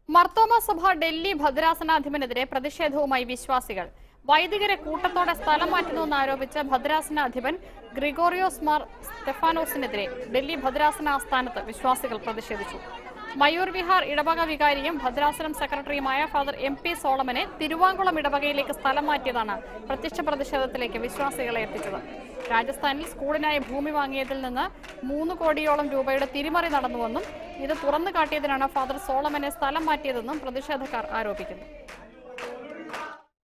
മർത്തോമ സഭ ഡൽഹി ഭദ്രാസനാധിപനെതിരെ പ്രതിഷേധവുമായി വിശ്വാസികൾ വൈദികരെ കൂട്ടത്തോടെ സ്ഥലം മാറ്റുന്നുവെന്ന് ആരോപിച്ച് ഭദ്രാസനാധിപൻ ഗ്രിഗോറിയോസ് മാർ സ്റ്റെഫാനോസിനെതിരെ ഡൽഹി ഭദ്രാസന ആസ്ഥാനത്ത് വിശ്വാസികൾ പ്രതിഷേധിച്ചു മയൂർ വിഹാർ ഇടവക വികാരിയും ഭദ്രാസനം സെക്രട്ടറിയുമായ ഫാദർ എം പി സോളമനെ തിരുവാങ്കുളം ഇടവകയിലേക്ക് സ്ഥലം മാറ്റിയതാണ് പ്രത്യക്ഷ പ്രതിഷേധത്തിലേക്ക് വിശ്വാസികളെ എത്തിച്ചത് രാജസ്ഥാനിൽ സ്കൂളിനായി ഭൂമി വാങ്ങിയതിൽ നിന്ന് മൂന്ന് കോടിയോളം രൂപയുടെ തിരിമറി നടന്നുവെന്നും ഇത് തുറന്നു കാട്ടിയതിനാണ് ഫാദർ സോളമനെ സ്ഥലം മാറ്റിയതെന്നും പ്രതിഷേധക്കാർ ആരോപിക്കുന്നു